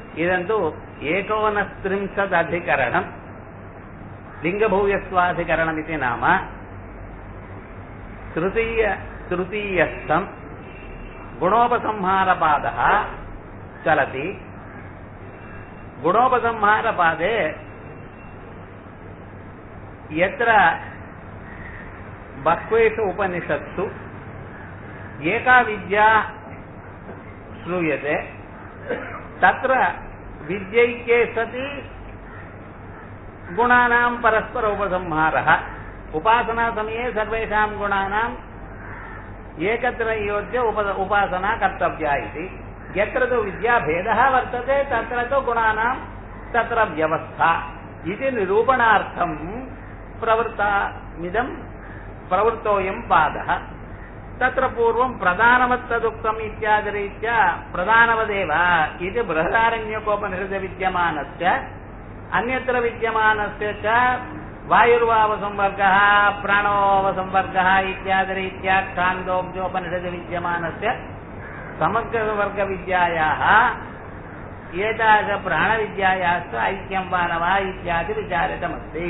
ఇదంతు ఏకోనస్త్రింశదధికరణం లింగభూయస్వాధికరణమితి నామ తృతీయ తృతీయస్థం గుణోపసంహారపాద చలతి గుణోపసంహారపాదే यत्र बह्वेषु उपनिषत्सु एका विद्या श्रूयते तत्र विद्यैके सति गुणानां परस्पर उपसंहारः उपासनासमये सर्वेषां गुणानाम् एकत्र योज्य उप उपासना कर्तव्या इति यत्र तु विद्याभेदः वर्तते तत्र तु गुणानां तत्र व्यवस्था इति निरूपणार्थं प्रवृत्तामिदं प्रवृत्तोऽयं पादः तत्र पूर्वं प्रधानवत्तदुक्तम् इत्यादिरीत्या प्रधानवदेव इति बृहदारण्यकोपनिषदि विद्यमानस्य अन्यत्र विद्यमानस्य च वायुर्वावसंवर्गः प्राणोवसंवर्गः इत्यादिरीत्या छान्दोग्योपनिषदि विद्यमानस्य समग्रवर्गविद्यायाः एतादृशप्राणविद्यायाश्च ऐक्यं वा न वा इत्यादि विचारितमस्ति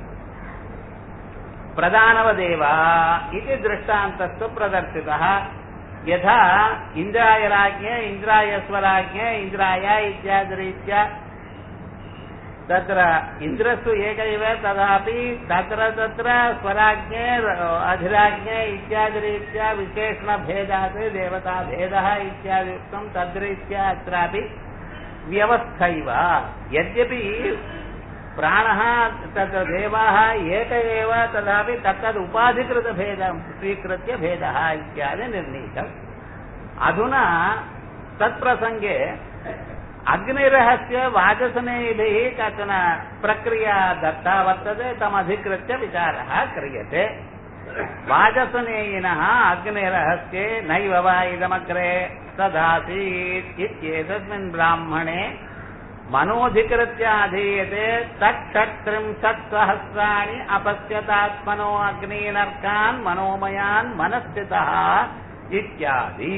प्रधानवदेव इति दृष्टान्तस्तु प्रदर्शितः यथा इन्द्रायराज्ञे इन्द्रायस्वराज्ञे इन्द्राय इत्यादिरीत्या तत्र इन्द्रस्तु एक एव तदापि तत्र तत्र स्वराज्ञे अधिराज्ञे इत्यादिरीत्या विशेषणभेदात् देवताभेदः इत्यादि उक्तं तद्रीत्या अत्रापि व्यवस्थैव यद्यपि प्राणः तत्र देवाः एक एव तथापि तत्तद् उपाधिकृतभेदं स्वीकृत्य भेदः इत्यादि निर्णीतम् अधुना तत्प्रसङ्गे अग्निरहस्य वाचसनेभिः कचन प्रक्रिया दत्ता वर्तते तमधिकृत्य विचारः क्रियते वाचसनेयिनः अग्निरहस्ये नैव वा इदमग्रे तदासीत् इत्येतस्मिन् ब्राह्मणे मनोधिकृत्य अधीयते तत्षट्त्रिंशत् सहस्राणि अपश्यतात्मनो अग्नीनर्कान् मनोमयान् मनस्थितः इत्यादि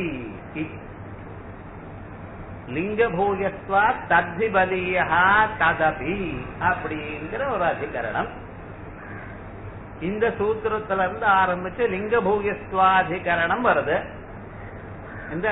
லிங்கபூயஸ்வா தத்தி பலியா ததபி அப்படிங்கிற ஒரு அதிகரணம் இந்த சூத்திரத்துல இருந்து ஆரம்பிச்சு லிங்கபூயஸ்வாதிகரணம் வருது இந்த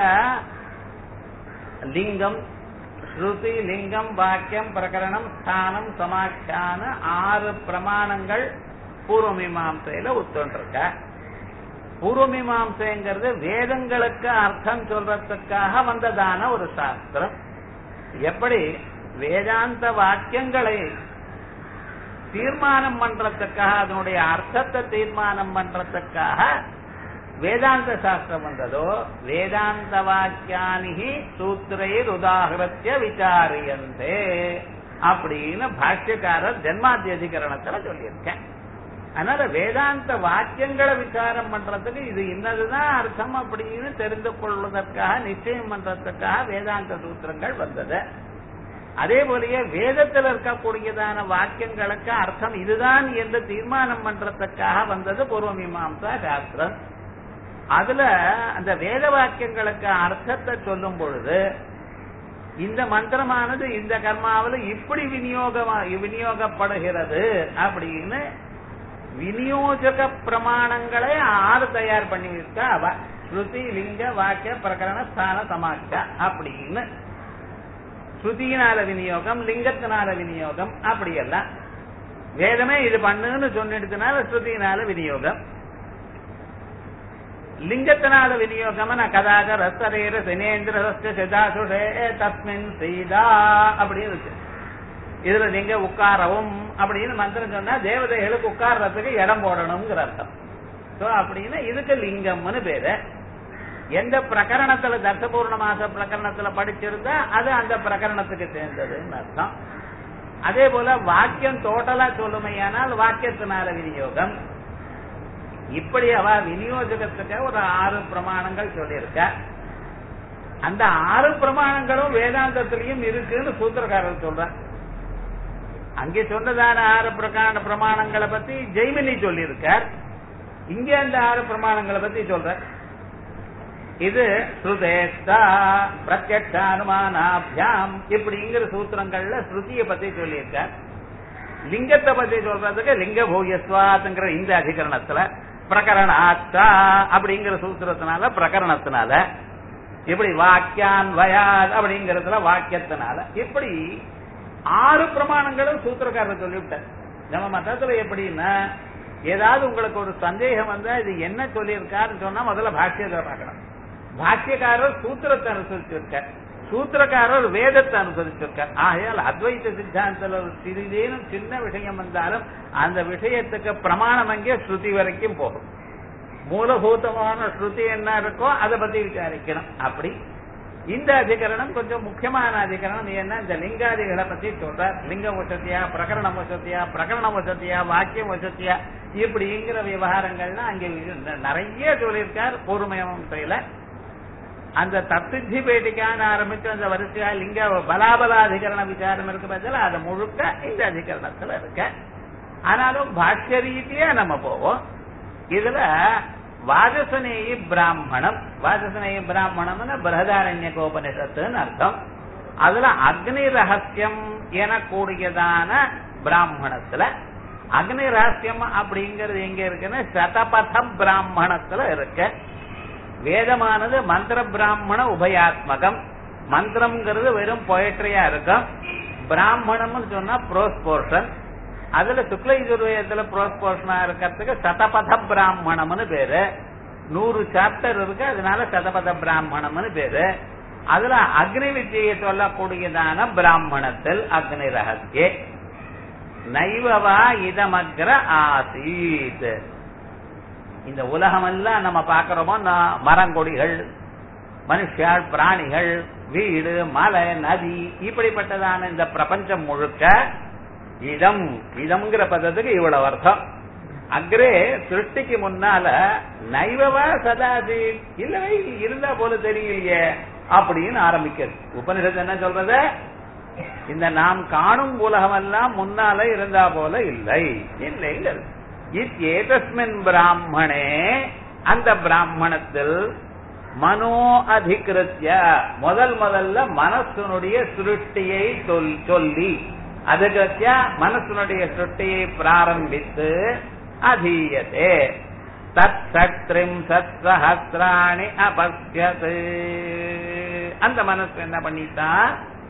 லிங்கம் ஸ்ருதி லிங்கம் வாக்கியம் பிரகரணம் ஸ்தானம் சமாக்கியான ஆறு பிரமாணங்கள் பூர்வமீமாசையில உத்தொண்டிருக்க பூர்வமீமாசைங்கிறது வேதங்களுக்கு அர்த்தம் சொல்றதுக்காக வந்ததான ஒரு சாஸ்திரம் எப்படி வேதாந்த வாக்கியங்களை தீர்மானம் பண்றதுக்காக அதனுடைய அர்த்தத்தை தீர்மானம் பண்றதுக்காக வேதாந்த சாஸ்திரம் வந்ததோ வேதாந்த வாக்கியானிகி சூத்திரைர் உதாகிருத்திய விசாரியந்தே அப்படின்னு பாஷ்யக்காரர் ஜென்மாத்திய அதிகரணத்துல சொல்லியிருக்கேன் அதனால வேதாந்த வாக்கியங்களை விசாரம் பண்றதுக்கு இது இன்னதுதான் அர்த்தம் அப்படின்னு தெரிந்து கொள்வதற்காக நிச்சயம் பண்றதுக்காக வேதாந்த சூத்திரங்கள் வந்தது அதே போலயே வேதத்தில் இருக்கக்கூடியதான வாக்கியங்களுக்கு அர்த்தம் இதுதான் என்று தீர்மானம் பண்றதுக்காக வந்தது பூர்வ மீமாம்சா சாஸ்திரம் அதுல அந்த வேத வாக்கியங்களுக்கு அர்த்தத்தை சொல்லும் பொழுது இந்த மந்திரமானது இந்த கர்மாவில் இப்படி விநியோகமா விநியோகப்படுகிறது அப்படின்னு விநியோஜக பிரமாணங்களை ஆறு தயார் பண்ணி இருக்கா அவ ஸ்ருதி லிங்க வாக்கிய பிரகரண ஸ்தான சமாச்ச அப்படின்னு ஸ்ருதியினால விநியோகம் லிங்கத்தினால விநியோகம் அப்படி எல்லாம் வேதமே இது பண்ணுன்னு சொன்னிடத்தினால ஸ்ருதியினால விநியோகம் லிங்கத்தினால விநியோகம் கதாக ரசரேர சினேந்திரஸ்ய சிதாசுஷே தஸ்மின் சீதா அப்படின்னு இருக்கு இதுல நீங்க உட்காரவும் அப்படின்னு மந்திரம் சொன்னா தேவதைகளுக்கு உட்கார்றதுக்கு இடம் போடணுங்கிற அர்த்தம் சோ அப்படின்னா இதுக்கு லிங்கம்னு பேரு எந்த பிரகரணத்துல தர்சபூர்ண மாச பிரகரணத்துல படிச்சிருந்தா அது அந்த பிரகரணத்துக்கு சேர்ந்ததுன்னு அர்த்தம் அதே போல வாக்கியம் டோட்டலா சொல்லுமையானால் வாக்கியத்தினால விநியோகம் இப்படி அவ விநியோகத்துக்கு ஒரு ஆறு பிரமாணங்கள் சொல்லியிருக்க அந்த ஆறு பிரமாணங்களும் வேதாந்தத்திலையும் இருக்குன்னு சூத்திரக்காரர் சொல்ற அங்கே சொன்னதான ஆறு பிரகார பிரமாணங்களை பத்தி ஜெய்மினி சொல்லியிருக்கார் இங்க அந்த ஆறு பிரமாணங்களை பத்தி சொல்ற இது ஸ்ருதேஷ்டா பிரத்யக்ஷானுமானாபியாம் இப்படிங்கிற சூத்திரங்கள்ல ஸ்ருதியை பத்தி சொல்லியிருக்கார் லிங்கத்தை பத்தி சொல்றதுக்கு லிங்க பூயஸ்வாத்ங்கிற இந்த அதிகரணத்துல பிரகரணாத்தா அப்படிங்கிற சூத்திரத்தினால பிரகரணத்தினால இப்படி வாக்கியான் வயாத் அப்படிங்கறதுல வாக்கியத்தினால இப்படி ஆறு பிரமாணங்களும் சூத்திரக்காரர் சொல்லிவிட்டார் நம்ம மதத்துல எப்படின்னா ஏதாவது உங்களுக்கு ஒரு சந்தேகம் வந்தா இது என்ன சொல்லியிருக்காருன்னு சொன்னா முதல்ல பாஷ்யத்தை பார்க்கணும் பாஷ்யக்காரர் சூத்திரத்தை அனுசரிச்சிருக்கார் சூத்திரக்காரர் வேதத்தை அனுசரிச்சிருக்கார் ஆகையால் அத்வைத சித்தாந்தத்தில் ஒரு சிறிதேனும் சின்ன விஷயம் வந்தாலும் அந்த விஷயத்துக்கு பிரமாணம் அங்கே ஸ்ருதி வரைக்கும் போகும் மூலபூதமான ஸ்ருதி என்ன இருக்கோ அதை பத்தி விசாரிக்கணும் அப்படி இந்த அதிகரணம் கொஞ்சம் முக்கியமான அதிகரணம் என்ன இந்த லிங்காதிகளை பத்தி சொல்றார் லிங்க வசதியா பிரகரணம் வசதியா பிரகரணம் வசதியா வாக்கியம் வசதியா இப்படிங்கிற விவகாரங்கள்லாம் அங்கே நிறைய சொல்லியிருக்கார் பொறுமையமும் செய்யல அந்த தத்துத்தி பேட்டிக்கான ஆரம்பிச்சு அந்த வரிசையா லிங்க பலாபலாதிகரண விசாரம் இருக்கு பதில் அது முழுக்க இந்த அதிகரணத்துல இருக்க ஆனாலும் பாஷ்ய ரீதியா நம்ம போவோம் இதுல வாஜசனேயி பிராமணம் வாஜசனேயி பிராமணம்னு பிரகதாரண்ய கோபனிஷத்துன்னு அர்த்தம் அதுல அக்னி ரகசியம் எனக்கூடியதான பிராமணத்துல அக்னி ரகசியம் அப்படிங்கிறது எங்க இருக்குன்னு சதபத பிராமணத்துல இருக்கு வேதமானது மந்திர பிராமண உபயாத்மகம் மந்திரம்ங்கிறது வெறும் பொயட்ரியா இருக்கும் பிராமணம்னு சொன்னா ப்ரோஸ் போர்ஷன் அதுல சுக்ல யஜுர்வேதத்துல ப்ரோஸ் போர்ஷனா இருக்கிறதுக்கு சதபத பிராமணம்னு பேரு நூறு சாப்டர் இருக்கு அதனால சதபத பிராமணம்னு பேரு அதுல அக்னி வித்தியை சொல்லக்கூடியதான பிராமணத்தில் அக்னி ரகசியே நைவவா இதமக்ர ஆசீத் இந்த உலகம் எல்லாம் நம்ம பாக்குறோமோ மரங்கொடிகள் மனுஷாள் பிராணிகள் வீடு மலை நதி இப்படிப்பட்டதான இந்த பிரபஞ்சம் முழுக்க இதம் இதம்ங்கிற பதத்துக்கு இவ்வளவு அர்த்தம் அக்ரே சிருஷ்டிக்கு முன்னால நைவவா சதாதி இல்லவே இருந்தா போல தெரியலையே அப்படின்னு ஆரம்பிக்கிறது உபனிஷத்து என்ன சொல்றது இந்த நாம் காணும் உலகம் எல்லாம் முன்னால இருந்தா போல இல்லை இல்லைங்கிறது இத்தேதஸ்மின் பிராமணே அந்த பிராமணத்தில் மனோ அதிகிருத்திய முதல் முதல்ல மனசனுடைய சிருஷ்டியை சொல்லி அதிகிருத்திய மனசனுடைய சிருஷ்டியை பிராரம்பித்து அதீயதே தத் சத்ரிம் சத் சஹசிராணி அபஸ்யது அந்த மனசு என்ன பண்ணித்தான்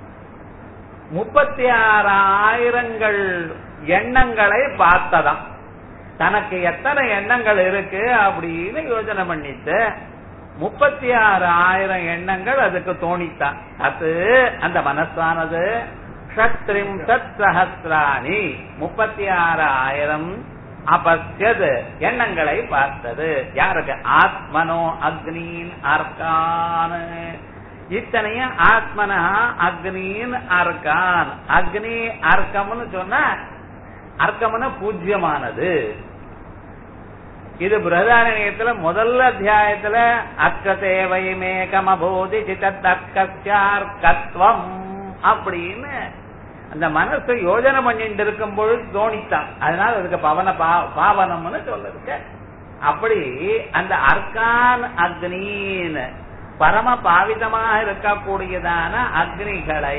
முப்பத்தி ஆறாயிரங்கள் எண்ணங்களை பார்த்ததாம் தனக்கு எத்தனை எண்ணங்கள் இருக்கு அப்படின்னு யோசனை பண்ணிட்டு முப்பத்தி ஆறு ஆயிரம் எண்ணங்கள் அதுக்கு தோணித்தான் அது அந்த மனசானது ஷத்ரிம் சத் சஹசிராணி முப்பத்தி ஆறு ஆயிரம் அபஸ்யது எண்ணங்களை பார்த்தது யாருக்கு ஆத்மனோ அக்னீன் அர்க்கான் இத்தனையும் ஆத்மனா அக்னின் அர்க்கான் அக்னி அர்க்கம்னு சொன்னா அர்க்கம்னு பூஜ்யமானது இது பிரதாரணியத்துல முதல் அத்தியாயத்துல அக்கதேவை மேகமபோதி சித்தர்க்கத்வம் அப்படின்னு அந்த மனசு யோஜனை பண்ணிட்டு இருக்கும் பொழுது தோணித்தான் அதனால அதுக்கு பவன பாவனம்னு சொல்லிருக்க அப்படி அந்த அர்க்கான் அக்னின் பரம பாவிதமாக இருக்கக்கூடியதான அக்னிகளை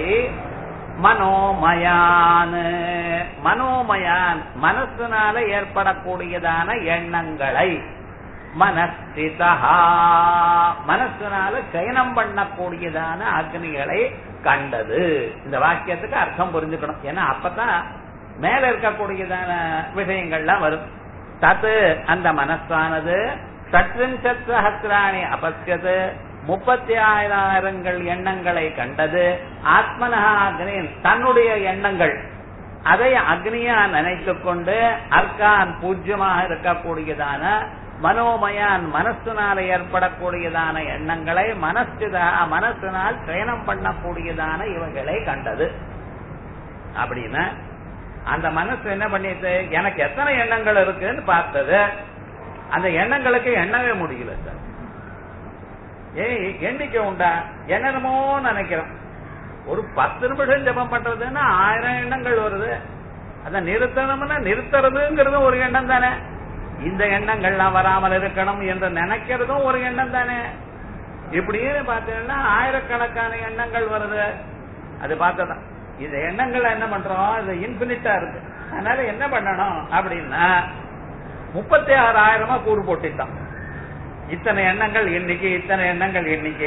மனோமயான் மனோமயான் மனசுனால ஏற்படக்கூடியதான எண்ணங்களை மனஸ்திதா மனசுனால சயனம் பண்ணக்கூடியதான அக்னிகளை கண்டது இந்த வாக்கியத்துக்கு அர்த்தம் புரிஞ்சுக்கணும் ஏன்னா அப்பதான் மேல இருக்கக்கூடியதான விஷயங்கள்லாம் வரும் தத்து அந்த மனசானது சத்ரிம்சத் சஹசிராணி அபஸ்யது முப்பத்தி ஆயிரங்கள் எண்ணங்களை கண்டது ஆத்மனஹா அக்னின் தன்னுடைய எண்ணங்கள் அதை அக்னியா நினைத்துக் கொண்டு அர்க்கான் பூஜ்யமாக இருக்கக்கூடியதான மனோமயான் மனசுனால ஏற்படக்கூடியதான எண்ணங்களை மனசுதா மனசினால் சயனம் பண்ணக்கூடியதான இவைகளை கண்டது அப்படின்னா அந்த மனசு என்ன பண்ணிட்டு எனக்கு எத்தனை எண்ணங்கள் இருக்குன்னு பார்த்தது அந்த எண்ணங்களுக்கு எண்ணவே முடியல சார் ஏய் எண்ணிக்கை உண்டா என்னென்னமோ நினைக்கிறோம் ஒரு பத்து நிமிஷம் ஜபம் பண்றதுன்னா ஆயிரம் எண்ணங்கள் வருது அத நிறுத்தணும்னா நிறுத்துறதுங்கிறது ஒரு எண்ணம் தானே இந்த எண்ணங்கள்லாம் வராமல் இருக்கணும் என்று நினைக்கிறதும் ஒரு எண்ணம் தானே இப்படியே பார்த்தீங்கன்னா ஆயிரக்கணக்கான எண்ணங்கள் வருது அது பார்த்ததான் இந்த எண்ணங்கள் என்ன பண்றோம் இது இன்பினிட்டா இருக்கு அதனால என்ன பண்ணணும் அப்படின்னா முப்பத்தி ஆறாயிரமா கூறு போட்டுட்டான் இத்தனை எண்ணங்கள் எண்ணிக்கை இத்தனை எண்ணங்கள் எண்ணிக்கை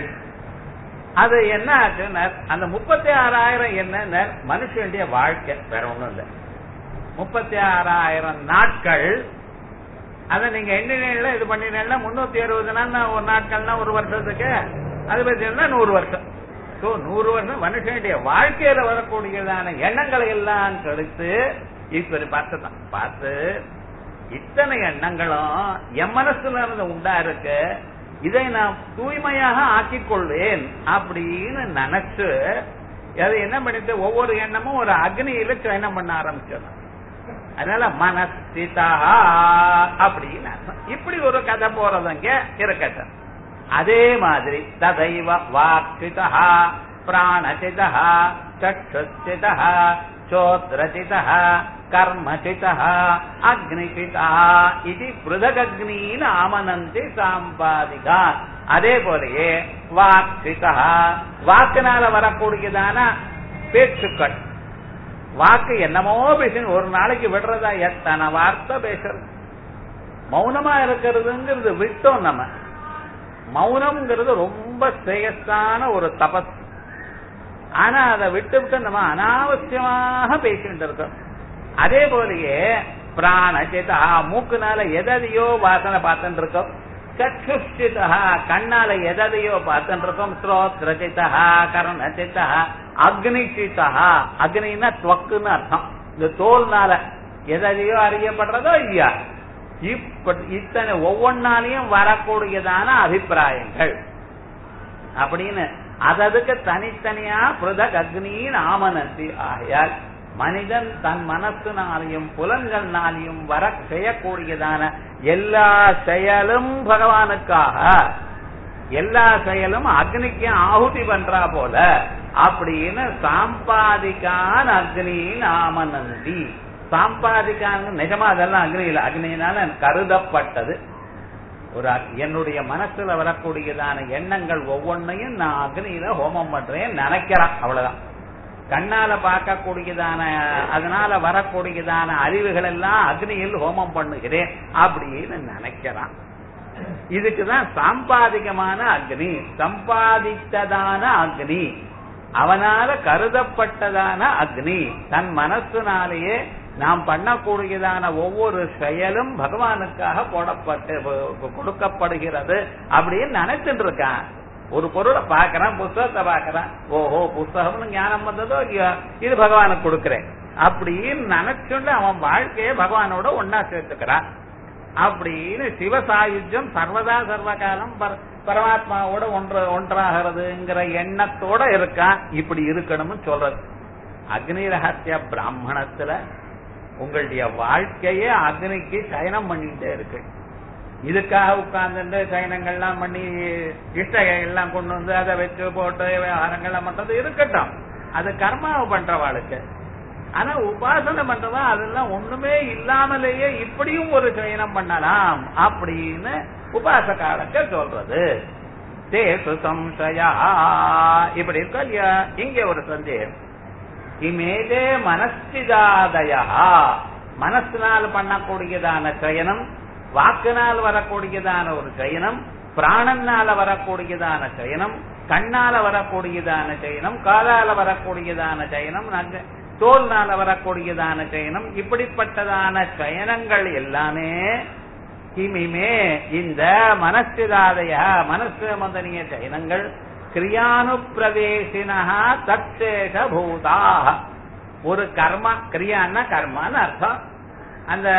அது என்ன ஆச்சுன்னா அந்த முப்பத்தி ஆறாயிரம் என்ன மனுஷனுடைய வாழ்க்கை வேற ஒண்ணும் இல்லை முப்பத்தி ஆறாயிரம் நாட்கள் அதை நீங்க எண்ணினீங்களா இது பண்ணினீங்களா முன்னூத்தி அறுபது நாள் ஒரு நாட்கள்னா ஒரு வருஷத்துக்கு அது பார்த்தீங்கன்னா நூறு வருஷம் சோ நூறு வருஷம் மனுஷனுடைய வாழ்க்கையில வரக்கூடியதான எண்ணங்களை எல்லாம் கழித்து ஈஸ்வரி பார்த்துதான் பார்த்து இத்தனை எண்ணங்களும் என் மனசுல இருந்து உண்டா இருக்கு இதை நான் தூய்மையாக ஆக்கிக் கொள்வேன் அப்படின்னு நினைச்சு அது என்ன பண்ணிட்டு ஒவ்வொரு எண்ணமும் ஒரு அக்னியில சயனம் பண்ண ஆரம்பிச்சிடும் அதனால மனசிதா அப்படின்னு அர்த்தம். இப்படி ஒரு கதை போறதுங்க இருக்கட்டும் அதே மாதிரி ததைவ வாக்கிதா பிராணசிதா சक्षुचितः चोत्रचितः कर्मचितः அக்னிச்சிதா இது பிருதகக்னீன் ஆமனந்தி சாம்பாதிகா அதே போலயே வாக்கிதா வாக்குனால வரக்கூடியதான பேச்சுக்கள் வாக்கு என்னமோ பேசணும் ஒரு நாளைக்கு விடுறதா எத்தனை வார்த்தை பேசுறது மௌனமா இருக்கிறதுங்கிறது விட்டோம் நம்ம மௌனம்ங்கிறது ரொம்ப சிரேயஸான ஒரு தபஸ் ஆனா அதை விட்டு விட்டு நம்ம அனாவசியமாக பேசிட்டு இருக்கோம் அதே போலயே பிராணச்சிதா மூக்குனால எதையோ வாசனை பார்த்துட்டு இருக்கோம் சக்ஷுஷ்டிதா கண்ணால எதையோ பார்த்துட்டு இருக்கோம் ஸ்ரோத்ரச்சிதா கர்ணச்சிதா அக்னிச்சிதா அக்னின்னா துவக்குன்னு அர்த்தம் இந்த தோல்னால எதையோ அறியப்படுறதோ இல்லையா இப்ப இத்தனை ஒவ்வொன்னாலையும் வரக்கூடியதான அபிப்பிராயங்கள் அப்படின்னு அததுக்கு தனித்தனியா பிருதக் அக்னியின் ஆமனந்தி ஆகையால் மனிதன் தன் மனசினாலையும் புலன்கள்னாலையும் வர செய்யக்கூடியதான எல்லா செயலும் பகவானுக்காக எல்லா செயலும் அக்னிக்கு ஆಹುತಿ பண்றா போல அப்படின்னு சாம்பாதிக்கான் அக்னியின் ஆமனந்தி சாம்பாதிக்கான் நிஜமா அதெல்லாம் அக்னியில் அக்னியினால கருதப்பட்டது ஒரு அக்- என்னுடைய மனசுல வரக்கூடியதான எண்ணங்கள் ஒவ்வொன்னையும் நான் அக்னியில ஹோமம் பண்றேன் நினைக்கிறேன் அவ்வளவுதான் கண்ணால பார்க்கக்கூடியதான அதனால வரக்கூடியதான அறிவுகள் எல்லாம் அக்னியில் ஹோமம் பண்ணுகிறேன் அப்படின்னு நினைக்கிறான் இதுக்குதான் சாம்பாதிகமான அக்னி சம்பாதித்ததான அக்னி அவனால கருதப்பட்டதான அக்னி தன் மனசுனாலேயே நாம் பண்ணக்கூடியதான ஒவ்வொரு செயலும் பகவானுக்காக போடப்பட்டு கொடுக்கப்படுகிறது அப்படின்னு நினைச்சிட்டு இருக்கான் ஒரு பொருளை பார்க்கறான் புஸ்தகத்தை பார்க்கறான் ஓஹோ புஸ்தகம்னு ஞானம் வந்ததோ இல்லையோ இது பகவானுக்கு கொடுக்கிறேன் அப்படின்னு நினைச்சுண்டு அவன் வாழ்க்கையை பகவானோட ஒன்னா சேர்த்துக்கிறான் அப்படின்னு சிவசாயுஜம் சர்வதா சர்வகாலம் பர- பரமாத்மாவோட ஒன்று ஒன்றாகிறதுங்கிற எண்ணத்தோட இருக்கான் இப்படி இருக்கணும்னு சொல்றது அக்னி ரகசிய பிராமணத்துல உங்களுடைய வாழ்க்கையே அக்னிக்கு சயனம் பண்ணிட்டே இருக்கு இதுக்காக உட்கார்ந்துட்டு சயனங்கள்லாம் பண்ணி இஷ்டகை எல்லாம் கொண்டு வந்து அதை வச்சு போட்டு விவகாரங்கள்லாம் பண்றது இருக்கட்டும் அது கர்மாவை பண்றவாளுக்கு ஆனா உபாசனை பண்றவா அதெல்லாம் ஒண்ணுமே இல்லாமலேயே இப்படியும் ஒரு சயனம் பண்ணலாம் அப்படின்னு உபாசகாலக்க சொல்றது தேசு சம்சயா இப்படி இருக்கா இல்லையா இங்க ஒரு சந்தேகம் இமேதே மனஸ்திதாதயா மனசினால் பண்ணக்கூடியதான சயனம் வாக்குனால் வரக்கூடியதான ஒரு சயனம் பிராணனால வரக்கூடியதான சயனம் கண்ணால வரக்கூடியதான சயனம் காலால வரக்கூடியதான சயனம் நக- தோல்னால வரக்கூடியதான சயனம் இப்படிப்பட்டதான சயனங்கள் எல்லாமே கிமிமே இந்த மனசிதாதய மனசு முதலிய சயனங்கள் கிரியானுப்பிரவேசினா தற்சேஷ பூதா ஒரு கர்மா கிரியான்னா கர்மான்னு அர்த்தம் அந்த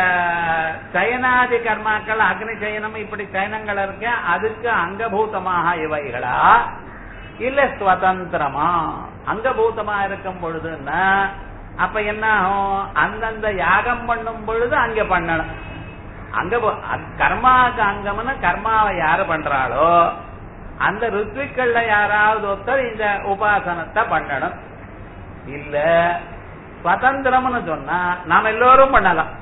சயனாதி கர்மாக்கள் அக்னி சயனம் இப்படி சயனங்கள் இருக்க அதுக்கு அங்கபூதமாக இவைகளா இல்ல சுதந்திரமா அங்கபூதமா இருக்கும் பொழுதுன்னா அப்ப என்ன ஆகும் அந்தந்த யாகம் பண்ணும் பொழுது அங்க பண்ணணும் அங்க போ- அ- கர்மாவுக்கு அங்கம்னு கர்மாவை யாரு பண்றாளோ அந்த ருத்விக்கள்ல யாராவது ஒருத்தர் இந்த உபாசனத்தை பண்ணணும் இல்ல சுதந்திரம்னு சொன்னா நாம எல்லோரும் பண்ணலாம்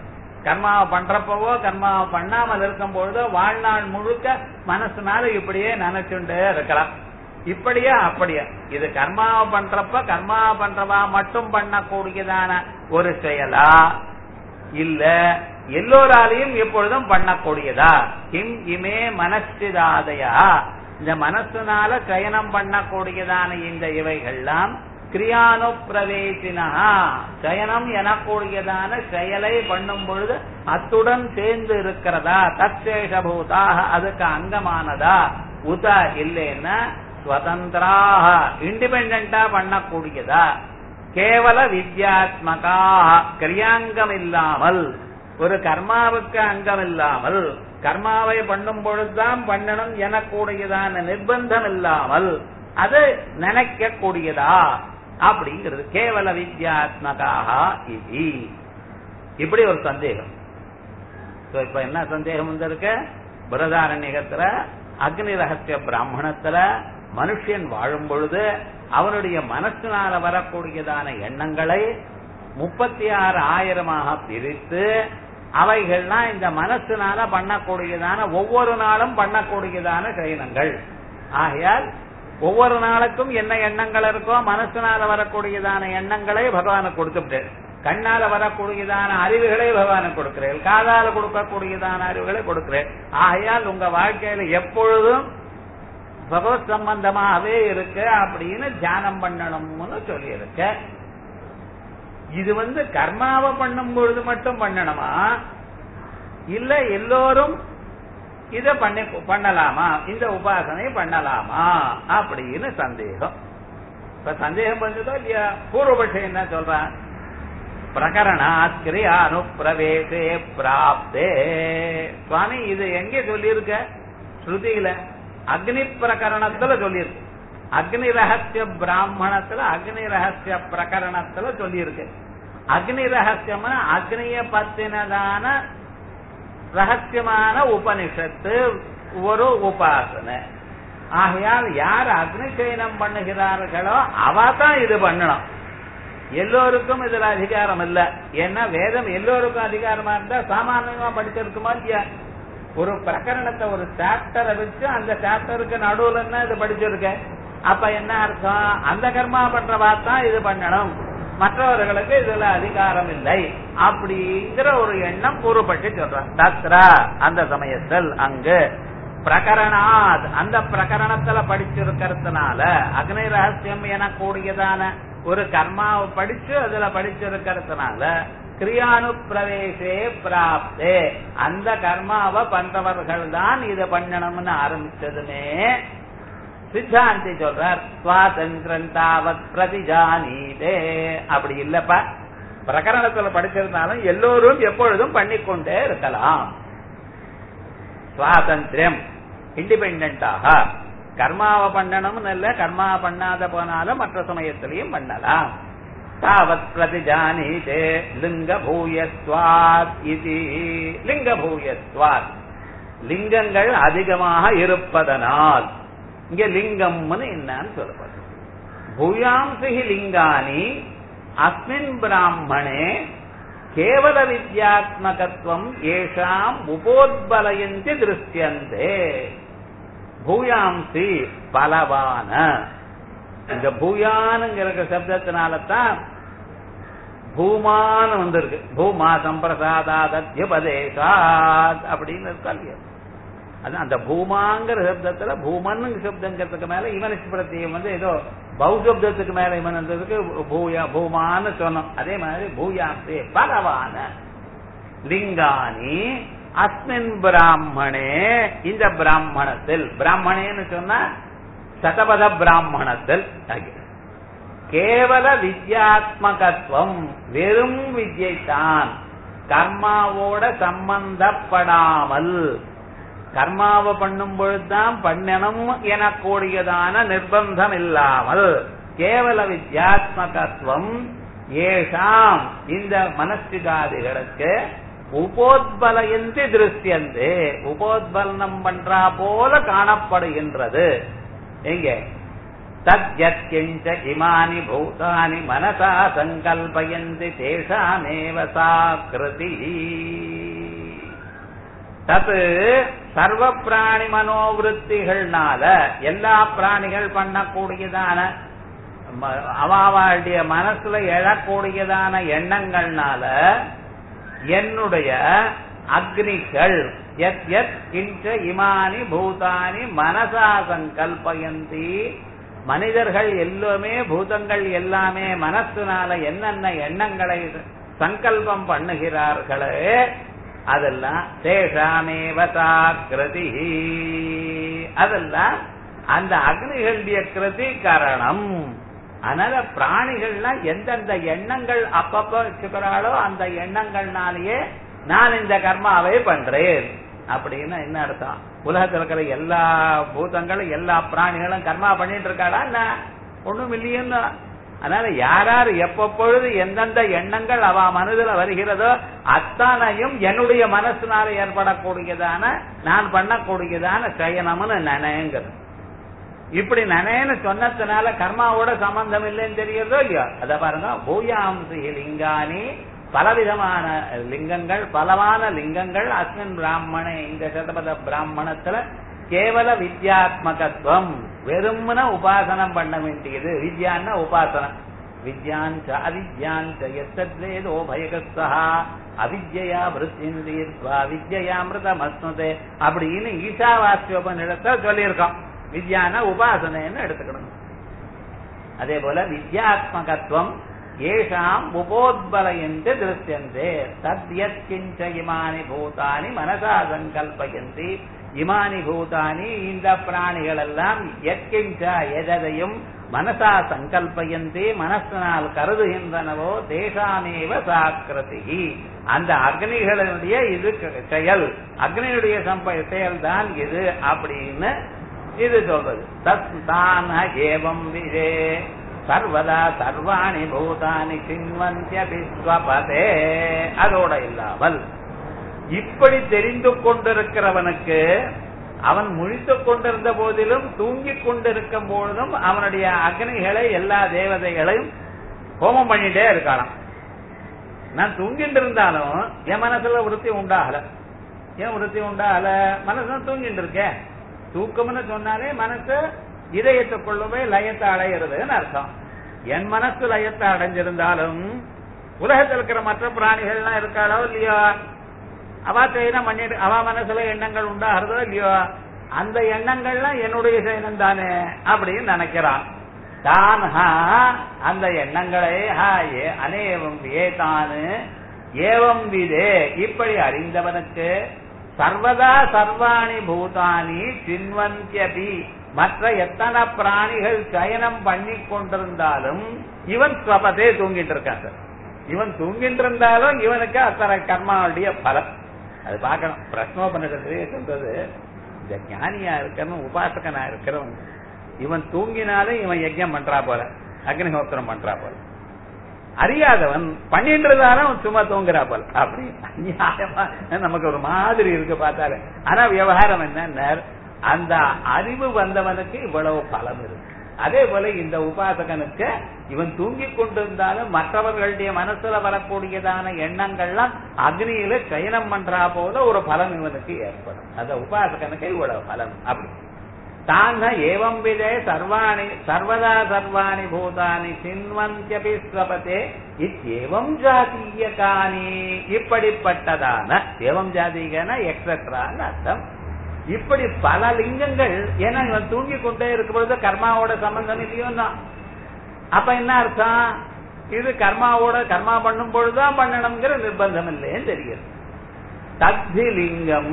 கர்மாவை பண்றப்பவோ கர்மாவை பண்ணாமல் இருக்கும் பொழுதோ வாழ்நாள் முழுக்க மனசுனால இப்படியே நினைச்சுட்டே இருக்கலாம் இப்படியா அப்படியா இது கர்மாவை பண்றப்ப கர்மாவை பண்றவா மட்டும் பண்ணக்கூடியதான ஒரு செயலா இல்ல எல்லோராலையும் எப்பொழுதும் பண்ணக்கூடியதா கிம் இமே மனசிதாதயா இந்த மனசுனால சயனம் பண்ணக்கூடியதான இந்த இவைகள்லாம் கிரியானு பிரவேசினா சயனம் எனக்கூடியதான செயலை பண்ணும் பொழுது அத்துடன் சேர்ந்து இருக்கிறதா தற்சேஷபூதாக அதுக்கு அங்கமானதா உத இல்லைன்னா ஸ்வதந்திராக இண்டிபெண்டா பண்ணக்கூடியதா கேவல வித்யாத்மகா கிரியாங்கம் இல்லாமல் ஒரு கர்மாவுக்கு அங்கம் இல்லாமல் கர்மாவை பண்ணும் பொழுதுதான் பண்ணணும் எனக்கூடியதான நிர்பந்தம் இல்லாமல் அது நினைக்க கூடியதா அப்படிங்கிறது கேவல வித்யாத்மகாக இது இப்படி ஒரு சந்தேகம் இப்ப என்ன சந்தேகம் வந்திருக்கு பிரதாரண்யகத்துல அக்னி ரகசிய பிராமணத்துல மனுஷன் வாழும் பொழுது அவனுடைய மனசினால வரக்கூடியதான எண்ணங்களை முப்பத்தி ஆறு ஆயிரமாக பிரித்து அவைகள்லாம் இந்த மனசுனால பண்ணக்கூடியதான ஒவ்வொரு நாளும் பண்ணக்கூடியதான சயனங்கள் ஆகையால் ஒவ்வொரு நாளுக்கும் என்ன எண்ணங்கள் இருக்கோ மனசுனால வரக்கூடியதான எண்ணங்களை பகவானுக்கு கொடுத்துட்டு கண்ணால வரக்கூடியதான அறிவுகளை பகவானுக்கு கொடுக்கிறேன் காதால கொடுக்கக்கூடியதான அறிவுகளை கொடுக்கிறேன் ஆகையால் உங்க வாழ்க்கையில எப்பொழுதும் பகவத் சம்பந்தமாகவே இருக்கு அப்படின்னு தியானம் பண்ணணும்னு சொல்லி இருக்க இது வந்து கர்மாவை பண்ணும் பொழுது மட்டும் பண்ணணுமா இல்ல எல்லோரும் இத பண்ணி பண்ணலாமா இந்த உபாசனை பண்ணலாமா அப்படின்னு சந்தேகம் இப்ப சந்தேகம் வந்ததோ இல்லையா பூர்வபட்சம் என்ன சொல்றான் பிரகரணாத் கிரியானு பிரவேசே பிராப்தே சுவாமி இது எங்க சொல்லியிருக்க ஸ்ருதியில அக்னி பிரகரணத்துல சொல்லியிருக்கு அக்னி ரகசிய பிராமணத்துல அக்னி ரகசிய பிரகரணத்துல சொல்லியிருக்கு அக்னி ரகசியம்னா அக்னிய பத்தினதான ரகசியமான உபனிஷத்து ஒரு உபாசனை ஆகையால் யார் அக்னி சயனம் பண்ணுகிறார்களோ அவ தான் இது பண்ணணும் எல்லோருக்கும் இதுல அதிகாரம் இல்ல ஏன்னா வேதம் எல்லோருக்கும் அதிகாரமா இருந்தா சாமானியமா படிச்சிருக்குமா இல்லையா ஒரு பிரகரணத்தை ஒரு சாப்டரை வச்சு அந்த சாப்டருக்கு நடுவுல என்ன இது படிச்சிருக்க அப்ப என்ன அர்த்தம் அந்த கர்மா பண்றவா தான் இது பண்ணணும் மற்றவர்களுக்கு இதுல அதிகாரம் இல்லை அப்படிங்கிற ஒரு எண்ணம் கூறுபட்டு சொல்றான் தத்ரா அந்த சமயத்தில் அங்கு பிரகரணாத் அந்த பிரகரணத்துல படிச்சிருக்கிறதுனால அக்னி ரகசியம் என கூடியதான ஒரு கர்மாவை படிச்சு அதுல படிச்சிருக்கிறதுனால கிரியானு பிரவேசே பிராப்தே அந்த கர்மாவை பண்றவர்கள் தான் இதை பண்ணணும்னு ஆரம்பிச்சதுமே சித்தாந்தி சொல்றார் சுவாதந்திரன் தாவத் பிரதிஜானீதே அப்படி இல்லப்பா பிரகரணத்துல படிச்சிருந்தாலும் எல்லோரும் எப்பொழுதும் பண்ணிக்கொண்டே இருக்கலாம் சுவாதந்திரம் இண்டிபெண்டாக கர்மாவை பண்ணணும்னு இல்ல கர்மா பண்ணாத போனாலும் மற்ற சமயத்திலையும் பண்ணலாம் தாவத் பிரதிஜானீதே லிங்க பூயஸ்வாத் இது லிங்க பூயஸ்வாத் லிங்கங்கள் அதிகமாக இருப்பதனால் இங்க லிங்கம்னு என்னன்னு சொல்லப்படுது பூயாம்சி லிங்கானி அஸ்மின் பிராமணே கேவல வித்யாத்மகத்துவம் ஏஷாம் உபோத்பலயந்தி திருஷ்யந்தே பூயாம்சி பலவான இந்த பூயானுங்கிற சப்தத்தினால தான் பூமான்னு வந்திருக்கு பூமா சம்பிரசாதாத்யுபதேசாத் அப்படின்னு இருக்கா இல்லையா அது அந்த பூமாங்கிற சப்தத்துல பூமன் சப்தங்கிறதுக்கு மேல இவனிஷ் பிரத்தியம் வந்து ஏதோ பௌசப்தத்துக்கு மேல இவன் வந்ததுக்கு பூயா பூமான்னு சொன்னோம் அதே மாதிரி பூயாசே பலவான லிங்கானி அஸ்மின் பிராமணே இந்த பிராமணத்தில் பிராமணேன்னு சொன்னா சதபத பிராமணத்தில் கேவல வித்யாத்மகத்துவம் வெறும் வித்யைத்தான் கர்மாவோட சம்பந்தப்படாமல் கர்மாவை பண்ணும் பொழுதுதான் பண்ணணும் எனக்கூடியதான நிர்பந்தம் இல்லாமல் கேவல வித்யாத்மகத்துவம் ஏஷாம் இந்த மனஸ்திகாதிகளுக்கு உபோத்பலயந்தி திருஷ்யந்து உபோத்பலனம் பண்றா போல காணப்படுகின்றது எங்க தத்யத்கிஞ்ச இமானி பூதானி மனசா சங்கல்பயந்தி தேஷாமேவ சா கிருதி தத் சர்வ பிராணி மனோவிருத்திகள்னால எல்லா பிராணிகள் பண்ணக்கூடியதான அவாவாளுடைய மனசுல எழக்கூடியதான எண்ணங்கள்னால என்னுடைய அக்னிகள் எத் எத் கிஞ்ச இமானி பூதானி மனசா சங்கல்பயந்தி மனிதர்கள் எல்லாமே பூதங்கள் எல்லாமே மனசுனால என்னென்ன எண்ணங்களை சங்கல்பம் பண்ணுகிறார்களே அதெல்லாம் தேஷாமேவ கிருதி அதெல்லாம் அந்த அக்னிகளுடைய கிருதி காரணம் அதனால பிராணிகள்லாம் எந்தெந்த எண்ணங்கள் அப்பப்ப வச்சுக்கிறாளோ அந்த எண்ணங்கள்னாலேயே நான் இந்த கர்மாவை பண்றேன் அப்படின்னு என்ன அர்த்தம் உலகத்தில் இருக்கிற எல்லா பூதங்களும் எல்லா பிராணிகளும் கர்மா பண்ணிட்டு இருக்காடா என்ன ஒண்ணும் இல்லையன்னு அதனால யாரார் எப்பப்பொழுது எந்தெந்த எண்ணங்கள் அவ மனதுல வருகிறதோ அத்தனையும் என்னுடைய மனசுனால ஏற்படக்கூடியதான நான் பண்ணக்கூடியதான சயனம்னு நினைங்கிறது இப்படி நினைன்னு சொன்னதுனால கர்மாவோட சம்பந்தம் இல்லைன்னு தெரியறதோ இல்லையோ அத பாருங்க பூயாம்சி லிங்கானி பலவிதமான லிங்கங்கள் பலவான லிங்கங்கள் அஸ்மின் பிராமண இந்த சதபத பிராமணத்துல கேவல வித்யாத்மகத்துவம் வெறுமன உபாசனம் பண்ண வேண்டியது வித்யான்னா உபாசனம் வித்யாஞ்ச அவித்யாஞ்ச எத்தத்வேதோ பயகஸ்தா அவித்யா விருத்திந்தித்வா வித்யாமிருதமஸ்னுதே அப்படின்னு ஈஷாவாஸ்யோபனிடத்தை சொல்லியிருக்கோம் வித்யானா உபாசனைன்னு எடுத்துக்கணும் அதே போல வித்யாத்மகத்துவம் ஏஷாம் உபோத்பலயந்து திருஷ்யந்தே தத்யத் கிஞ்ச இமானி பூதானி மனசா சங்கல்பயந்தி இமானி பூதானி இந்த பிராணிகள் எல்லாம் எத்கிஞ்ச எதையும் மனசா சங்கல்பயந்தி மனசினால் கருதுகின்றனவோ தேசாமேவ சாக்கிரதி அந்த அக்னிகளுடைய இது செயல் அக்னியுடைய செயல் தான் இது அப்படின்னு இது சொல்றது தத் தான் ஏவம் விதே சர்வதா சர்வாணி பூதானி சின்வந்தியபிஸ்வபதே அதோட இல்லாமல் இப்படி தெரிந்து கொண்டிருக்கிறவனுக்கு அவன் முழித்துக் கொண்டிருந்த போதிலும் தூங்கிக் கொண்டிருக்கும் பொழுதும் அவனுடைய அக்னிகளை எல்லா தேவதைகளையும் ஹோமம் பண்ணிட்டே இருக்கலாம் நான் தூங்கிட்டு இருந்தாலும் என் மனசுல விருத்தி உண்டாகல ஏன் விருத்தி உண்டாகல மனசு தூங்கிட்டு இருக்கேன் தூக்கம்னு சொன்னாலே மனசு இதயத்துக்குள்ளவே லயத்தை அடையிறதுன்னு அர்த்தம் என் மனசு லயத்தை அடைஞ்சிருந்தாலும் உலகத்தில் இருக்கிற மற்ற பிராணிகள்லாம் இருக்காளோ இல்லையோ அவா செயலம் பண்ணிட்டு அவ மனசுல எண்ணங்கள் உண்டாகிறதோ இல்லையோ அந்த எண்ணங்கள்லாம் என்னுடைய செயலம் தானே அப்படின்னு நினைக்கிறான் தான் அந்த எண்ணங்களை ஹா ஏ அநேவம் ஏதானு ஏவம் விதே இப்படி அறிந்தவனுக்கு சர்வதா சர்வாணி பூதானி சின்வந்தியபி மற்ற எத்தனை பிராணிகள் சயனம் பண்ணி கொண்டிருந்தாலும் இவன் ஸ்வபதே தூங்கிட்டு இருக்கான் சார் இவன் தூங்கிட்டு இருந்தாலும் இவனுக்கு அத்தனை கர்மாவுடைய பலம் அது பார்க்கணும் பிரஸ்னோபனிடத்திலேயே சொல்றது இந்த ஞானியா இருக்கணும் உபாசகனா இருக்கிறவன் இவன் தூங்கினாலும் இவன் யஜ்யம் பண்றா போல அக்னிஹோத்திரம் பண்றா போல அறியாதவன் பண்ணிட்டு இருந்தாலும் சும்மா தூங்குறா போல அப்படி நியாயமா நமக்கு ஒரு மாதிரி இருக்கு பார்த்தாரு ஆனா விவகாரம் என்ன அந்த அறிவு வந்தவனுக்கு இவ்வளவு பலம் இருக்கு அதே போல இந்த உபாசகனுக்கு இவன் தூங்கிக் கொண்டிருந்தாலும் மற்றவர்களுடைய மனசுல வரக்கூடியதான எண்ணங்கள்லாம் அக்னியில சயனம் பண்றா போல ஒரு பலன் இவனுக்கு ஏற்படும் அந்த உபாசகனுக்கு இவ்வளவு பலன் அப்படி தாங்க ஏவம் விதே சர்வாணி சர்வதா சர்வாணி பூதானி சின்வந்தியபி ஸ்வபதே இத்தேவம் ஜாதீயகானி இப்படிப்பட்டதான ஏவம் ஜாதீகன எக்ஸெட்ரான்னு அர்த்தம் இப்படி பல லிங்கங்கள் ஏன்னா இவன் தூங்கி கொண்டே இருக்கும் பொழுது கர்மாவோட சம்பந்தம் இல்லையோன்னா அப்ப என்ன அர்த்தம் இது கர்மாவோட கர்மா பண்ணும் பொழுதுதான் பண்ணணுங்கிற நிர்பந்தம் இல்லைன்னு தெரியுது தத்தி லிங்கம்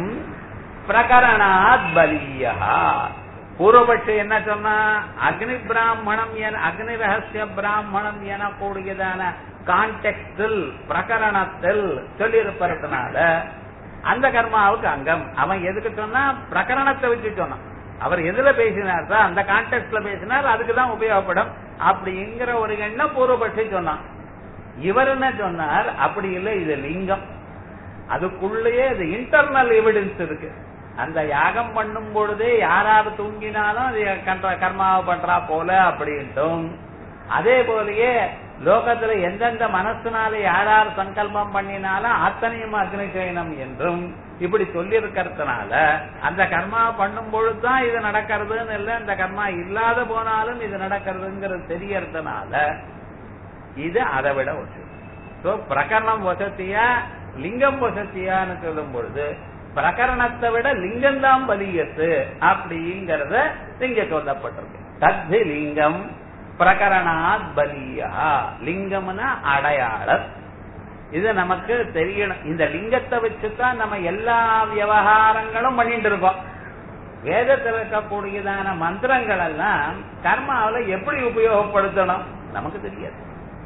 பிரகரணாத் பலியா பூர்வபட்சம் என்ன சொன்னா அக்னி பிராமணம் என அக்னி ரகசிய பிராமணம் என கூடியதான கான்டெக்டில் பிரகரணத்தில் சொல்லியிருப்பதனால அந்த கர்மாவுக்கு அங்கம் அவன் எதுக்கு சொன்னா பிரகரணத்தை வச்சு சொன்னான் அவர் எதுல பேசினார் சார் அந்த கான்டெக்ட்ல பேசினார் அதுக்கு தான் உபயோகப்படும் அப்படிங்கிற ஒரு எண்ணம் பூர்வபட்சி சொன்னான் இவர் என்ன சொன்னார் அப்படி இல்லை இது லிங்கம் அதுக்குள்ளேயே இது இன்டர்னல் எவிடன்ஸ் இருக்கு அந்த யாகம் பண்ணும் பொழுதே யாராவது தூங்கினாலும் அது கண்ட கர்மாவை பண்றா போல அப்படின்ட்டும் அதே போலயே லோகத்துல எந்தெந்த மனசுனால யார் யார் சங்கல்பம் பண்ணினாலும் அத்தனையும் அக்னி சயனம் என்றும் இப்படி சொல்லி இருக்கிறதுனால அந்த கர்மா பண்ணும் பொழுதுதான் இது நடக்கிறதுன்னு இல்லை அந்த கர்மா இல்லாத போனாலும் இது நடக்கிறதுங்கிறது தெரியறதுனால இது அதை விட வசதி சோ பிரகரணம் வசதியா லிங்கம் வசதியான்னு சொல்லும் பொழுது பிரகரணத்தை விட லிங்கம் தான் பலியத்து அப்படிங்கறத இங்க சொல்லப்பட்டிருக்கு தத்தி லிங்கம் பிரகரணாத் பலியா லிங்கம்னா அடையாளம் இது நமக்கு தெரியணும் இந்த லிங்கத்தை வச்சுதான் நம்ம எல்லா விவகாரங்களும் பண்ணிட்டு இருக்கோம் வேதத்தில் இருக்கக்கூடியதான மந்திரங்கள் எல்லாம் கர்மாவில எப்படி உபயோகப்படுத்தணும் நமக்கு தெரியாது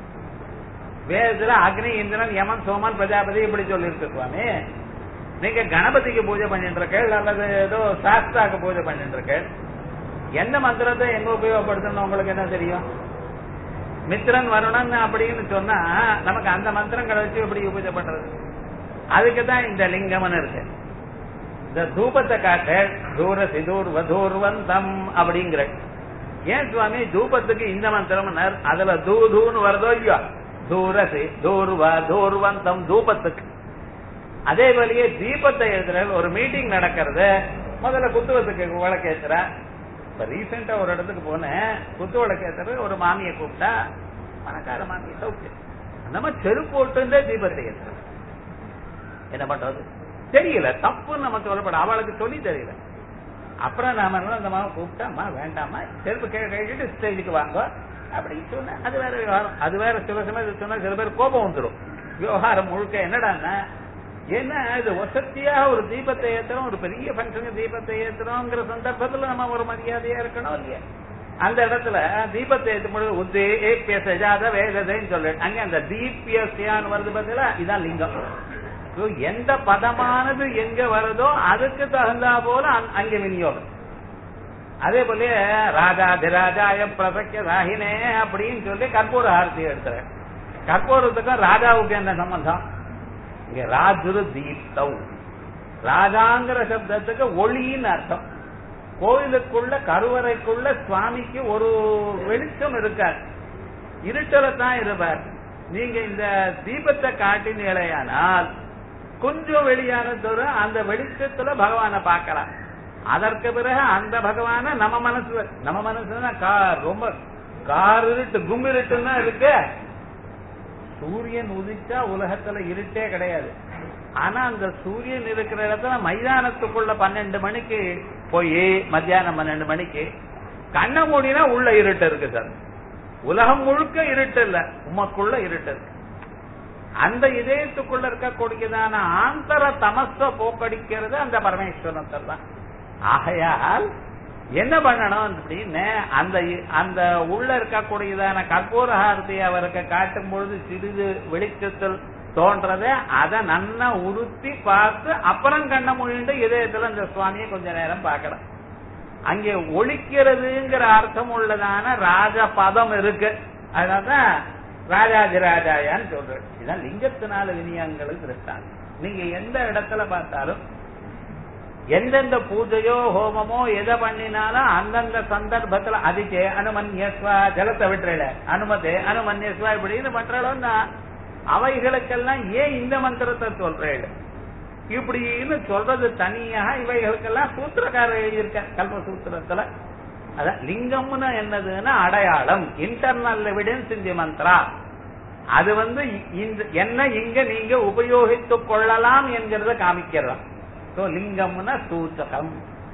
வேதத்துல அக்னி இந்திரன் யமன் சோமன் பிரஜாபதி இப்படி சொல்லியிருக்கு சுவாமி நீங்க கணபதிக்கு பூஜை பண்ணிட்டு இருக்கேள் அல்லது ஏதோ சாஸ்தாக்கு பூஜை பண்ணிட்டு இருக்கேள் எந்த மந்திரத்தை எங்க உபயோகப்படுத்தணும் உங்களுக்கு என்ன தெரியும் மித்திரன் வருணன் அப்படின்னு சொன்னா நமக்கு அந்த மந்திரங்களை வச்சு எப்படி பூஜை பண்றது அதுக்கு தான் இந்த லிங்கம்னு இருக்கு இந்த தூபத்தை காட்ட தூர சிதூர் வதூர்வந்தம் அப்படிங்கிற ஏன் சுவாமி தூபத்துக்கு இந்த மந்திரம் அதுல தூ தூன்னு வருதோ இல்லையோ தூரசி தூர்வ தூர்வந்தம் தூபத்துக்கு அதே போலயே தீபத்தை எழுதுற ஒரு மீட்டிங் நடக்கிறது முதல்ல குத்துவத்துக்கு விளக்கேத்துற இப்ப ரீசெண்டா ஒரு இடத்துக்கு போனேன் குத்து விளக்கேத்துறது ஒரு மாமியை கூப்பிட்டா பணக்கார மாமியை சௌக்கியம் அந்த மாதிரி செருப்பு போட்டு தீபத்தை ஏற்றுற என்ன பண்றது தெரியல தப்புன்னு நம்ம சொல்லப்பட அவளுக்கு சொல்லி தெரியல அப்புறம் நாம என்ன அந்த மாவை கூப்பிட்டாமா வேண்டாமா செருப்பு கழிட்டு ஸ்டேஜுக்கு வாங்க அப்படின்னு சொன்ன அது வேற விவகாரம் அது வேற சில சமயம் சொன்னா சில பேர் கோபம் வந்துடும் விவகாரம் முழுக்க என்னடான்னா என்ன இது வசதியா ஒரு தீபத்தை ஏத்துறோம் ஒரு பெரிய ஃபங்க்ஷனுக்கு தீபத்தை ஏத்துறோங்கிற சந்தர்ப்பத்துல நம்ம ஒரு மரியாதையா இருக்கணும் இல்லையா அந்த இடத்துல தீபத்தை ஏற்றும் பொழுது உத்தேபிய சஜாத வேததைன்னு சொல்லு அங்க அந்த தீபியசியான்னு வருது பார்த்தீங்களா இதான் லிங்கம் எந்த பதமானது எங்க வருதோ அதுக்கு தகுந்தா போல அங்க விநியோகம் அதே போல ராஜாதிராஜாய பிரசக்கிய ராகினே அப்படின்னு சொல்லி கற்பூர ஆரத்தி எடுத்துறேன் கற்பூரத்துக்கும் ராஜாவுக்கு என்ன சம்பந்தம் இங்க ராஜுரு தீப்தவ் ராஜாங்கிற சப்தத்துக்கு ஒளின்னு அர்த்தம் கோயிலுக்குள்ள கருவறைக்குள்ள சுவாமிக்கு ஒரு வெளிச்சம் இருக்கார் இருட்டல தான் இருப்பார் நீங்க இந்த தீபத்தை காட்டினீழையானால் கொஞ்சம் வெளியான தூரம் அந்த வெளிச்சத்துல பகவானை பார்க்கலாம் அதற்கு பிறகு அந்த பகவான நம்ம மனசு நம்ம மனசுனா ரொம்ப கார் இருட்டு கும்பிருட்டுன்னா இருக்கு சூரியன் உதிச்சா உலகத்துல இருட்டே கிடையாது ஆனா அந்த சூரியன் இருக்கிற இடத்துல மைதானத்துக்குள்ள பன்னெண்டு மணிக்கு போய் மத்தியானம் பன்னெண்டு மணிக்கு கண்ண மூடினா உள்ள இருட்டு இருக்கு சார் உலகம் முழுக்க இருட்டு இல்ல உமக்குள்ள இருட்டு இருக்கு அந்த இதயத்துக்குள்ள இருக்கக்கூடியதான ஆந்தர தமச போக்கடிக்கிறது அந்த பரமேஸ்வரத்தில் தான் ஆகையால் என்ன பண்ணணும் அப்படின்னு அந்த அந்த உள்ள இருக்கக்கூடியதான கற்பூரஹாரத்தை அவருக்கு காட்டும் பொழுது சிறிது வெளிச்சத்தில் தோன்றதை அதை நன்னா உறுத்தி பார்த்து அப்புறம் கண்ண மொழிண்டு இதயத்துல அந்த சுவாமியை கொஞ்ச நேரம் பார்க்கணும் அங்கே ஒழிக்கிறதுங்கிற அர்த்தம் உள்ளதான ராஜபதம் இருக்கு அதனாலதான் ராஜாதிராஜாயான்னு சொல்றேன் இதான் லிங்கத்தினால வினியங்களுக்கு திருஷ்டாங்க நீங்க எந்த இடத்துல பார்த்தாலும் எந்தெந்த பூஜையோ ஹோமமோ எதை பண்ணினாலும் அந்தந்த சந்தர்ப்பத்துல அதிச்சே அனுமன்யஸ்வா ஜலத்தை விட்டுறல அனுமதே அனுமன்யஸ்வா இப்படின்னு பண்றோம்னா அவைகளுக்கெல்லாம் ஏன் இந்த மந்திரத்தை சொல்றேன் இப்படின்னு சொல்றது தனியாக இவைகளுக்கெல்லாம் சூத்திரக்காரர் எழுதியிருக்க கல்ப சூத்திரத்துல அதான் லிங்கம்னு என்னதுன்னா அடையாளம் இன்டர்னல் எவிடன்ஸ் இந்த மந்திரா அது வந்து இந்த என்ன இங்க நீங்க உபயோகித்துக் கொள்ளலாம் என்கிறத காமிக்கிறோம் சோ லிங்கம்னா சூச்சகம்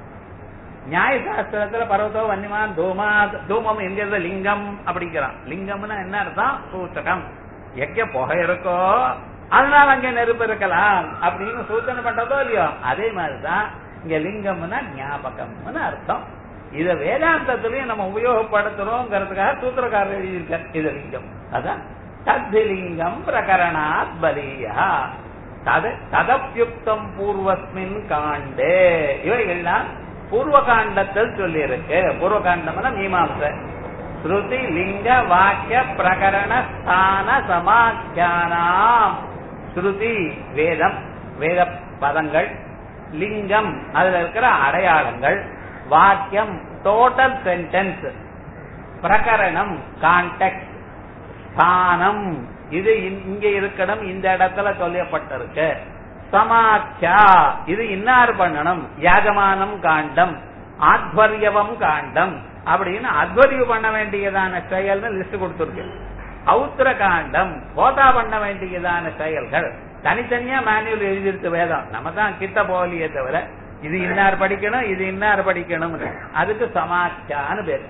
நியாயசாஸ்திரத்துல பர்வதோ வன்னிமான் தூமா தூமம் என்கிறது லிங்கம் அப்படிங்கிறான் லிங்கம்னா என்ன அர்த்தம் சூச்சகம் எங்க புகை இருக்கோ அதனால அங்க நெருப்பு இருக்கலாம் அப்படின்னு சூச்சனை பண்றதோ இல்லையோ அதே மாதிரிதான் இங்க லிங்கம்னா ஞாபகம்னு அர்த்தம் இத வேதாந்தத்திலையும் நம்ம உபயோகப்படுத்துறோங்கிறதுக்காக சூத்திரக்காரர் எழுதியிருக்க இது லிங்கம் அதான் தத்திலிங்கம் பிரகரணாத் பலியா தத ததப்யுக்தம் பூர்வஸ்மின் காண்டே இவைகள்லாம் பூர்வ காண்டத்தில் சொல்லி இருக்கு பூர்வ காண்டம்னா மீமாம்ச ஸ்ருதி லிங்க வாக்கிய பிரகரண ஸ்தான சமாக்கியானாம் ஸ்ருதி வேதம் வேத பதங்கள் லிங்கம் அதுல இருக்கிற அடையாளங்கள் வாக்கியம் டோட்டல் சென்டென்ஸ் பிரகரணம் கான்டெக்ட் ஸ்தானம் இது இ- இங்க இருக்கணும் இந்த இடத்துல சொல்லப்பட்டிருக்கு சமாச்சா இது இன்னார் பண்ணணும் யாஜமானம் காண்டம் ஆத்வரியவம் காண்டம் அப்படின்னு அத்வரியம் பண்ண வேண்டியதான செயல்னு லிஸ்ட் கொடுத்துருக்கு ஔத்திர காண்டம் போதா பண்ண வேண்டியதான செயல்கள் தனித்தனியா மேனுவல் எழுதிருக்கு வேதம் நம்ம தான் கிட்ட போகலையே தவிர இது இன்னார் படிக்கணும் இது இன்னார் படிக்கணும் அதுக்கு சமாச்சான்னு பேரு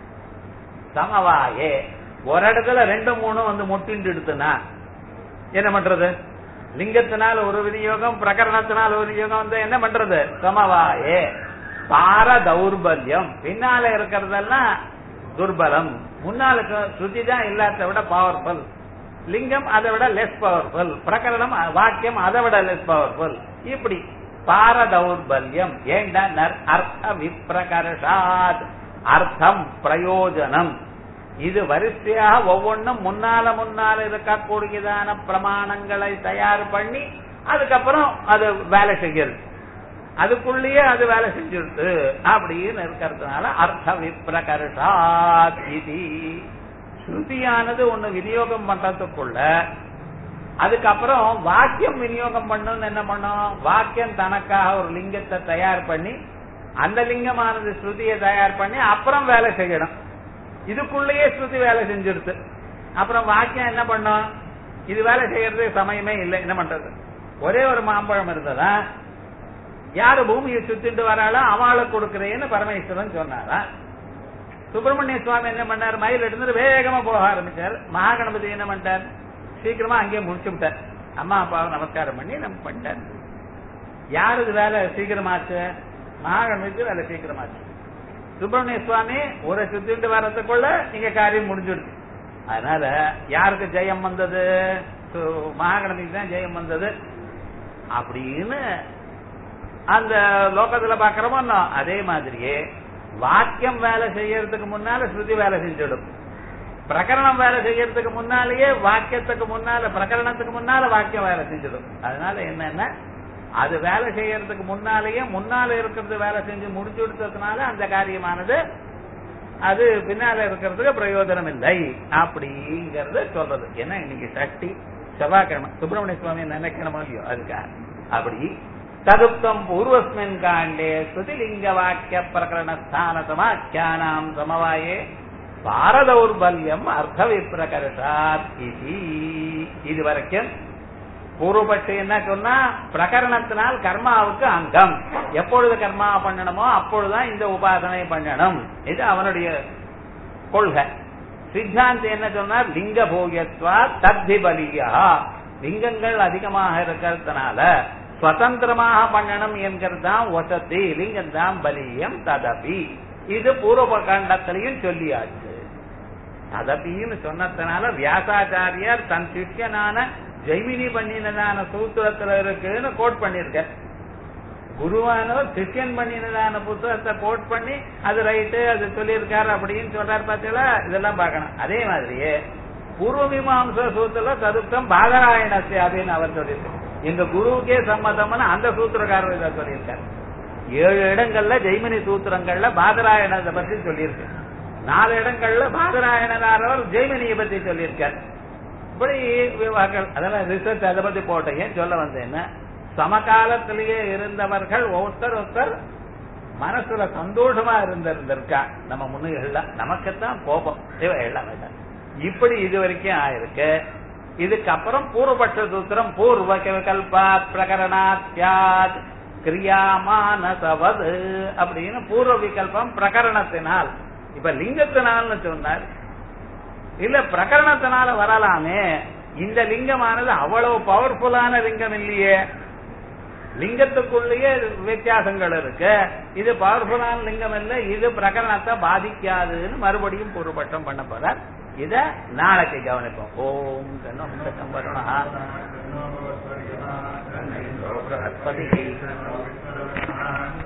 சமவாயே ஒரு இடத்துல ரெண்டு மூணு வந்து முட்டிண்டு எடுத்துனா என்ன பண்றது லிங்கத்தினால் ஒரு விநியோகம் பிரகரணத்தினால் ஒரு விநியோகம் வந்து என்ன பண்றது சமவாயே பார தௌர்பல்யம் பின்னால இருக்கிறதெல்லாம் துர்பலம் முன்னாலுக்கு ஸ்ருதி தான் இல்லாத விட பவர்ஃபுல் லிங்கம் அதை விட லெஸ் பவர்ஃபுல் பிரகரணம் வாக்கியம் அதை விட லெஸ் பவர்ஃபுல் இப்படி பார தௌர்பல்யம் ஏண்டா நர் அர்த்த விப்ரகர்ஷாத் அர்த்தம் பிரயோஜனம் இது வரிசையாக ஒவ்வொன்றும் முன்னால முன்னால இருக்கக்கூடியதான பிரமாணங்களை தயார் பண்ணி அதுக்கப்புறம் அது வேலை செய்கிறது அதுக்குள்ளேயே அது வேலை செஞ்சிருது அப்படின்னு இருக்கிறதுனால அர்த்த விப்ரகர்ஷாத் இது ஸ்ருதியானது ஒண்ணு விநியோகம் பண்றதுக்குள்ள அதுக்கப்புறம் வாக்கியம் விநியோகம் பண்ணணும்னு என்ன பண்ணும் வாக்கியம் தனக்காக ஒரு லிங்கத்தை தயார் பண்ணி அந்த லிங்கமானது ஸ்ருதியை தயார் பண்ணி அப்புறம் வேலை செய்யணும் இதுக்குள்ளேயே ஸ்ருதி வேலை செஞ்சிருது அப்புறம் வாக்கியம் என்ன பண்ணும் இது வேலை செய்யறதுக்கு சமயமே இல்லை என்ன பண்றது ஒரே ஒரு மாம்பழம் இருந்ததா யாரு பூமியை சுத்திட்டு வராளோ அவளுக்கு கொடுக்கிறேன்னு பரமேஸ்வரன் சொன்னாரா சுப்பிரமணிய சுவாமி என்ன பண்ணார் மயில் எடுத்துட்டு வேகமா போக ஆரம்பிச்சார் மகாகணபதி என்ன பண்ணிட்டார் சீக்கிரமா அங்கேயே முடிச்சு விட்டார் அம்மா அப்பாவை நமஸ்காரம் பண்ணி நம்ம பண்ணிட்டார் யாருக்கு வேலை சீக்கிரமாச்சு மகாகணபதிக்கு வேலை சீக்கிரமாச்சு சுப்பிரமணிய சுவாமி ஒரு சுத்திட்டு வர்றதுக்குள்ள இங்க காரியம் முடிஞ்சிடுச்சு அதனால யாருக்கு ஜெயம் வந்தது சு- மகாகணபதிக்கு தான் ஜெயம் வந்தது அப்படின்னு அந்த லோகத்துல பாக்குறோமோ அதே மாதிரியே வாக்கியம் வேலை செய்யறதுக்கு முன்னால ஸ்ருதி வேலை செஞ்சிடும் பிரகரணம் வேலை செய்யறதுக்கு முன்னாலேயே வாக்கியத்துக்கு முன்னால பிரகரணத்துக்கு முன்னால வாக்கியம் வேலை செஞ்சிடும் அதனால என்னன்னா அது வேலை செய்யறதுக்கு முன்னாலேயே முன்னால இருக்கிறது வேலை செஞ்சு முடிச்சு கொடுத்ததுனால அந்த காரியமானது அது பின்னால இருக்கிறதுக்கு பிரயோஜனம் இல்லை அப்படிங்கறது சொல்றது ஏன்னா இன்னைக்கு சஷ்டி செவ்வாய்க்கிழமை சுப்பிரமணிய சுவாமி நினைக்கணுமோ இல்லையோ அதுக்காக அப்படி ததுப்தம் பூர்வஸ்மின் காண்டே ஸ்ருதிலிங்க வாக்கிய பிரகரண ஸ்தான சமாக்கியானாம் சமவாயே பாரதௌர்பல்யம் அர்த்த விப்ரகர்ஷாத் இதி இது வரைக்கும் பூர்வபட்சி என்ன சொன்னா பிரகரணத்தினால் கர்மாவுக்கு அங்கம் எப்பொழுது கர்மா பண்ணணுமோ அப்பொழுதுதான் இந்த உபாசனை பண்ணணும் இது அவனுடைய கொள்கை சித்தாந்தி என்ன சொன்னார் லிங்க போகியத்வா தத்தி பலியா லிங்கங்கள் அதிகமாக இருக்கிறதுனால சுதந்திரமாக பண்ணணும் என்கிறது தான் வசதி லிங்கம் தான் பலியம் ததபி இது பூர்வ கண்டத்திலையும் சொல்லியாச்சு ததபின்னு சொன்னதுனால வியாசாச்சாரியார் தன் சிஷ்யனான ஜெய்மினி பண்ணினதான சூத்திரத்துல இருக்குன்னு கோட் பண்ணிருக்க குருவானவர் சிஷ்யன் பண்ணினதான புத்தகத்தை கோட் பண்ணி அது ரைட்டு அது சொல்லியிருக்காரு அப்படின்னு சொல்றாரு பார்த்தீங்களா இதெல்லாம் பார்க்கணும் அதே மாதிரியே பூர்வ மீமாம்ச சூத்திர ததுப்தம் பாதராயணத்தை அப்படின்னு அவர் சொல்லியிருக்காரு எங்க குருவுக்கே சம்மதம்னு அந்த சூத்திரக்காரர் இதை சொல்லியிருக்காரு ஏழு இடங்கள்ல ஜெய்மினி சூத்திரங்கள்ல பாதராயணத்தை பத்தி சொல்லியிருக்கு நாலு இடங்கள்ல பாதராயணனாரவர் ஜெய்மினியை பத்தி சொல்லியிருக்காரு இப்படி விவாகங்கள் அதெல்லாம் ரிசர்ச் அதை பத்தி போட்டேன் ஏன் சொல்ல வந்தேன்னா சமகாலத்திலேயே இருந்தவர்கள் ஒருத்தர் ஒருத்தர் மனசுல சந்தோஷமா இருந்திருந்திருக்கா நம்ம முன்னுகள்ல நமக்குத்தான் கோபம் இவ எல்லாம் வேண்டாம் இப்படி இது வரைக்கும் ஆயிருக்கு இதுக்கப்புறம் பூர்வபட்ச சூத்திரம் பூர்வ கல்பா பிரகரணாத்யாத் கிரியாமானசவது அப்படின்னு பூர்வ விகல்பம் பிரகரணத்தினால் இப்ப லிங்கத்தினால்னு சொன்னார் இல்ல பிரகரணத்தினால வரலாமே இந்த லிங்கமானது அவ்வளவு பவர்ஃபுல்லான லிங்கம் இல்லையே லிங்கத்துக்குள்ளேயே வித்தியாசங்கள் இருக்கு இது பவர்ஃபுல்லான லிங்கம் இல்ல இது பிரகரணத்தை பாதிக்காதுன்னு மறுபடியும் பூர்வபட்சம் பண்ண போறார் இத நாளைக்கு கவனிப்போம் ஓம் கண்ணம் வருணா Thank you.